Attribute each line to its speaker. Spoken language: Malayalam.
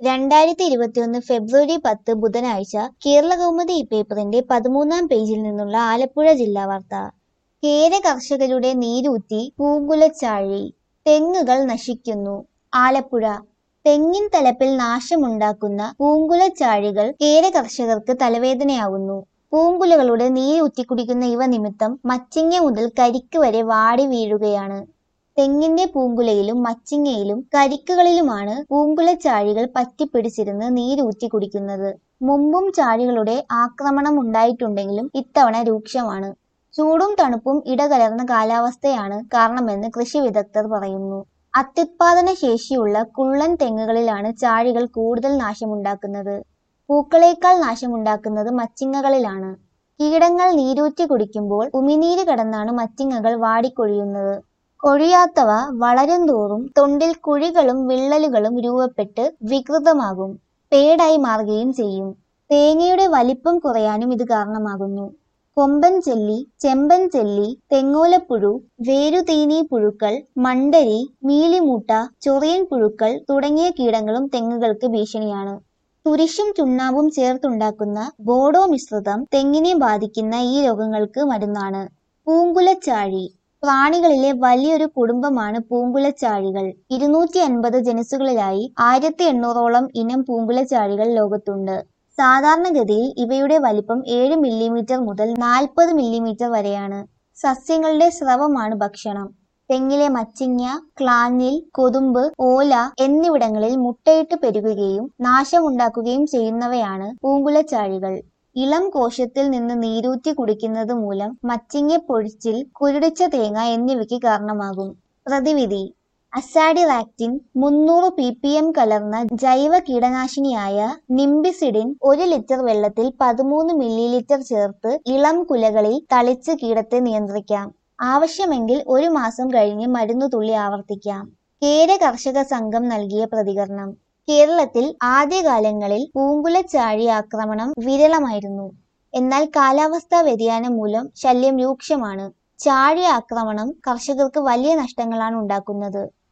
Speaker 1: രണ്ടായിരത്തി ഇരുപത്തിയൊന്ന് ഫെബ്രുവരി പത്ത് ബുധനാഴ്ച കേരളകൗമുദി പേപ്പറിന്റെ പതിമൂന്നാം പേജിൽ നിന്നുള്ള ആലപ്പുഴ ജില്ലാ വാർത്ത കേര കർഷകരുടെ നീരൂറ്റി പൂങ്കുലച്ചാഴി തെങ്ങുകൾ നശിക്കുന്നു ആലപ്പുഴ തെങ്ങിൻ തലപ്പിൽ നാശമുണ്ടാക്കുന്ന പൂങ്കുലച്ചാഴികൾ കേര കർഷകർക്ക് തലവേദനയാവുന്നു പൂങ്കുലകളുടെ നീരൂറ്റി കുടിക്കുന്ന ഇവ നിമിത്തം മച്ചിങ്ങ മുതൽ കരിക്ക് വരെ വാടി വീഴുകയാണ് തെങ്ങിന്റെ പൂങ്കുലയിലും മച്ചിങ്ങയിലും കരിക്കുകളിലുമാണ് പൂങ്കുലച്ചാഴികൾ പറ്റിപ്പിടിച്ചിരുന്ന് നീരൂറ്റി കുടിക്കുന്നത് മുമ്പും ചാഴികളുടെ ആക്രമണം ഉണ്ടായിട്ടുണ്ടെങ്കിലും ഇത്തവണ രൂക്ഷമാണ് ചൂടും തണുപ്പും ഇടകലർന്ന കാലാവസ്ഥയാണ് കാരണമെന്ന് കൃഷി വിദഗ്ധർ പറയുന്നു അത്യുത്പാദന ശേഷിയുള്ള കുള്ളൻ തെങ്ങുകളിലാണ് ചാഴികൾ കൂടുതൽ നാശമുണ്ടാക്കുന്നത് പൂക്കളേക്കാൾ നാശമുണ്ടാക്കുന്നത് മച്ചിങ്ങകളിലാണ് കീടങ്ങൾ നീരൂറ്റി കുടിക്കുമ്പോൾ ഉമിനീര് കടന്നാണ് മച്ചിങ്ങകൾ വാടിക്കൊഴിയുന്നത് കൊഴിയാത്തവ വളരും തോറും തൊണ്ടിൽ കുഴികളും വിള്ളലുകളും രൂപപ്പെട്ട് വികൃതമാകും പേടായി മാറുകയും ചെയ്യും തേങ്ങയുടെ വലിപ്പം കുറയാനും ഇത് കാരണമാകുന്നു കൊമ്പൻ ചെല്ലി ചെമ്പൻ ചെല്ലി തെങ്ങോലപ്പുഴു വേരുതീനി പുഴുക്കൾ മണ്ടരി മീലിമൂട്ട ചൊറിയൻ പുഴുക്കൾ തുടങ്ങിയ കീടങ്ങളും തെങ്ങുകൾക്ക് ഭീഷണിയാണ് തുരിശും ചുണ്ണാമ്പും ചേർത്തുണ്ടാക്കുന്ന ബോഡോ മിശ്രിതം തെങ്ങിനെ ബാധിക്കുന്ന ഈ രോഗങ്ങൾക്ക് മരുന്നാണ് പൂങ്കുലച്ചാഴി പ്രാണികളിലെ വലിയൊരു കുടുംബമാണ് പൂങ്കുലച്ചാഴികൾ ഇരുന്നൂറ്റി അൻപത് ജനുസുകളിലായി ആയിരത്തി എണ്ണൂറോളം ഇനം പൂങ്കുലച്ചാഴികൾ ലോകത്തുണ്ട് സാധാരണഗതിയിൽ ഇവയുടെ വലിപ്പം ഏഴ് മില്ലിമീറ്റർ മുതൽ നാൽപ്പത് മില്ലിമീറ്റർ വരെയാണ് സസ്യങ്ങളുടെ സ്രവമാണ് ഭക്ഷണം തെങ്ങിലെ മച്ചിങ്ങ ക്ലാഞ്ഞിൽ കൊതുമ്പ് ഓല എന്നിവിടങ്ങളിൽ മുട്ടയിട്ട് പെരുകുകയും നാശമുണ്ടാക്കുകയും ചെയ്യുന്നവയാണ് പൂങ്കുലച്ചാഴികൾ ഇളം കോശത്തിൽ നിന്ന് നീരൂറ്റി കുടിക്കുന്നത് മൂലം മച്ചിങ്ങ പൊഴിച്ചിൽ കുരുടിച്ച തേങ്ങ എന്നിവയ്ക്ക് കാരണമാകും പ്രതിവിധി അസാഡിറാക്റ്റിൻ മുന്നൂറ് പി പി എം കലർന്ന ജൈവ കീടനാശിനിയായ നിംബിസിഡിൻ ഒരു ലിറ്റർ വെള്ളത്തിൽ പതിമൂന്ന് മില്ലി ലിറ്റർ ചേർത്ത് ഇളം കുലകളിൽ തളിച്ച് കീടത്തെ നിയന്ത്രിക്കാം ആവശ്യമെങ്കിൽ ഒരു മാസം കഴിഞ്ഞ് മരുന്നു തുള്ളി ആവർത്തിക്കാം കേര കർഷക സംഘം നൽകിയ പ്രതികരണം കേരളത്തിൽ ആദ്യകാലങ്ങളിൽ പൂങ്കുലച്ചാഴി ആക്രമണം വിരളമായിരുന്നു എന്നാൽ കാലാവസ്ഥാ വ്യതിയാനം മൂലം ശല്യം രൂക്ഷമാണ് ചാഴി ആക്രമണം കർഷകർക്ക് വലിയ നഷ്ടങ്ങളാണ് ഉണ്ടാക്കുന്നത്